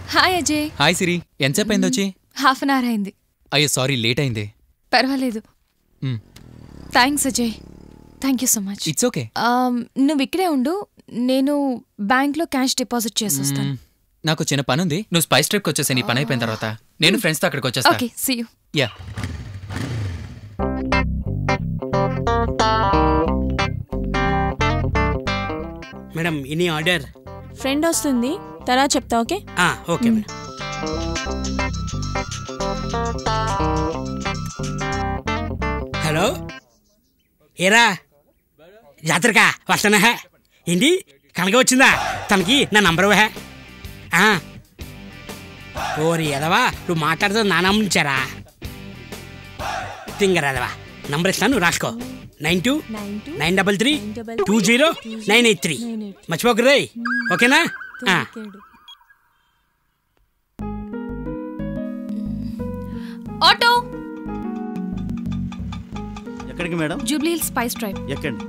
Hi Ajay hi సిరి ఎంతసేపు అయింది వచ్చి హాఫ్ అన్ అవర్ అయింది అయ్యో సారీ లేట్ అయింది పర్వాలేదు మ్. Thanks Ajay thank you so much it's okay నువ్వు ఇక్కడే ఉండు నేను బ్యాంక్లో క్యాష్ డిపాజిట్ చేసి వస్తాను నాకు చిన్న పని ఉంది నువ్వు స్పైస్ ట్రిప్కి వచ్చేసా నీ పని అయిపోయిన తర్వాత నేను ఫ్రెండ్స్తో అక్కడికి వచ్చేస్తా okay see you yeah madam ఇని ఆర్డర్ ఫ్రెండ్ వస్తుంది తర్వాత చెప్తా ఓకే ఓకే మేడం హలో ఏరా జాతరకా వస్తానా హే ఏంటి కనక వచ్చిందా తనకి నా నంబర్ హే ఆ. ఓరి ఎదవా నువ్వు మాట్లాడుతూ నా నంబర్ ఇచ్చారా తింగరాదవా నంబర్ ఇస్తాను నువ్వు రాసుకో nine two nine double three two zero nine eight three మర్చిపోకు రే ఓకేనా ఆ. ఆటో ఎక్కడికి madam Jubilee Hills Spice Drive ఎక్కండి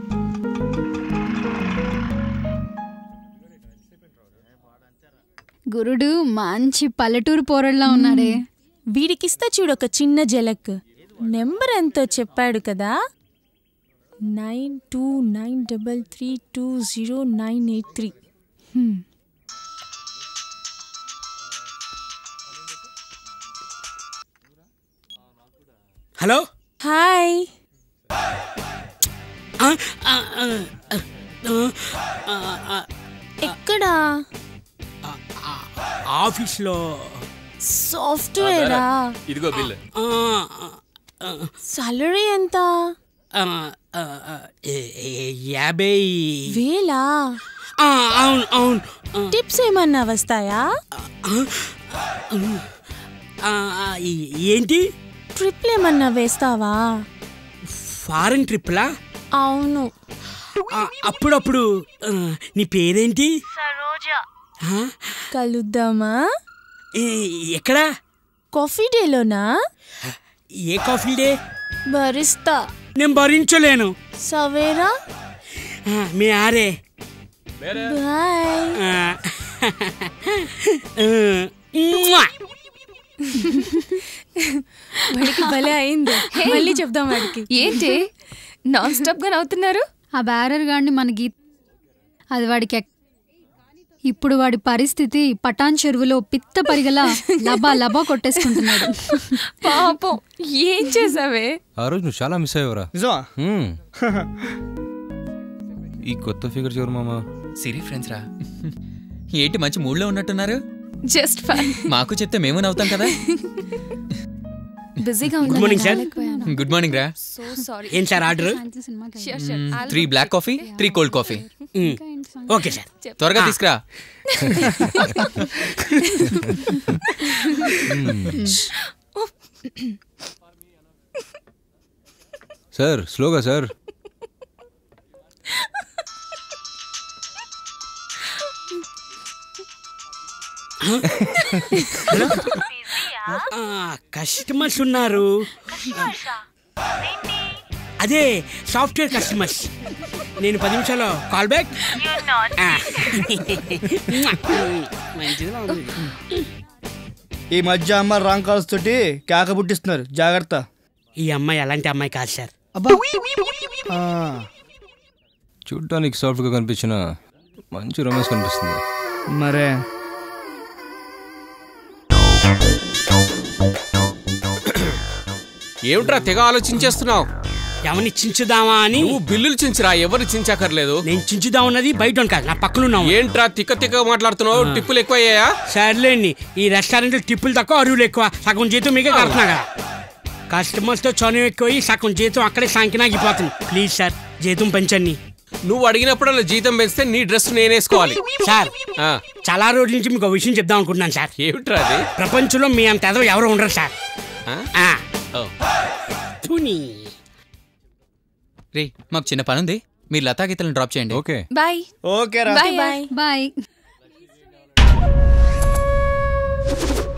గురుడు మంచి పల్లెటూరు పోరడ్లా ఉన్నాడే వీడికిస్తా చూడు ఒక చిన్న జలక్ నెంబర్ ఎంతో చెప్పాడు కదా nine two nine double three two zero nine eight three hello hi ఆ, ఆ, ఆ, ఆ, ఆ, ఆ, ఎక్కడా ఆఫీస్లో సాఫ్ట్వేరా ఇదిగో బిల్ ఆ, ఆ, సాలరీ ఎంత ఆ, ఆ, ఆ, ఏ- ఏ- యాభై వేలా ఆ, అవును అవును ఆ, టిప్స్ ఏమన్నా వస్తాయా ఆ, ఆ, ఈ- ఏంటి ట్రిప్లు ఏమన్నా వేస్తావా ఫారెన్ ట్రిప్లా అవును ఆ, అప్పుడప్పుడు ఆ, నీ పేరేంటి ఆ, కలుద్దామా ఏ- ఎక్కడా కాఫీ డేలోనా ఏ కాఫీ డే భరిస్తా నేను భరించలేను సవేరా ఆ, మీ ఆరే బాయ్ ఆ, ఆ, మ్వా. వాడికి భలే అయింది మళ్ళీ చెప్దాం వాడికి ఏంటి నాన్ స్టాప్ గా నవ్వుతున్నారు ఆ బ్యారర్ గాడిని మన గీత అది వాడికి ఎక్- ఇప్పుడు వాడి పరిస్థితి పటాన్ చెరువులో పిత్త పరిగలా లబా లబా కొట్టేసుకుంటున్నాడు పాపం ఏం చేసావే ఆ రోజు నువ్వు చాలా మిస్ అయ్యవరా నిజమా ఈ కొత్త ఫిగర్ చూడు మామ సిరి ఫ్రెండ్స్ రా ఏంటి మంచి మూడ్లో ఉన్నట్టున్నారు జస్ట్ ఫన్ మాకు చెప్తే మేము నవ్వుతాం కదా బిజీగా good morning sir good morning రా సో సారీ ఏం sir order three black coffee three cold coffee okay sir త్వరగా తీసుకురా సార్ స్లోగా సార్ కస్టమర్స్ ఉన్నారు అదే సాఫ్ట్వేర్ కస్టమర్స్ నేను పది నిమిషాలు కాల్ బ్యాక్ మంచిదిగా ఉంది ఈ మధ్య అమ్మ రాంగ్ కాల్స్ తోటి కేక పుట్టిస్తున్నారు జాగ్రత్త ఈ అమ్మాయి అలాంటి అమ్మాయి కాదు సార్ అబ్బా ఆ, చూడటానికి సాఫ్ట్గా కనిపించిన మంచి రొమాన్స్ కనిపిస్తుంది మరే ఏమిట్రా తెగ ఆలోచించేస్తున్నావు ఎవరిని చించుదామా అని నువ్వు బిల్లులు చించరా ఎవరు చించక్కర్లేదు నేను చించుదాం ఉన్నది బయట ఉన్న కాదు నా పక్కన ఉన్నావు ఏంట్రా తిక్క తిక్క మాట్లాడుతున్నావు టిప్పులు ఎక్కువయ్యాయా సర్లేండి ఈ రెస్టారెంట్ టిప్పులు తక్కువ అరువులు ఎక్కువ సగం జీతం మీకే కడుతున్నా కదా కస్టమర్స్తో చనువు ఎక్కువ సగం జీతం అక్కడే సాంకినాగిపోతుంది ప్లీజ్ సార్ జీతం పెంచండి నువ్వు అడిగినప్పుడు జీతం పెంచితే నీ డ్రెస్ నేనేసుకోవాలి సార్ ఆ, చాలా రోజుల నుంచి మీకు ఒక విషయం చెప్దాం అనుకుంటున్నాను సార్ ఏమిట్రా అది ప్రపంచంలో మీ అంత ఎదవ ఎవరు ఉండరు సార్ ఆ? ఆ, ఓ. తుని. రే మాకు చిన్న పని ఉంది మీరు లతా గీతలను డ్రాప్ చేయండి ఓకే బాయ్ ఓకే రా బాయ్ బాయ్ బాయ్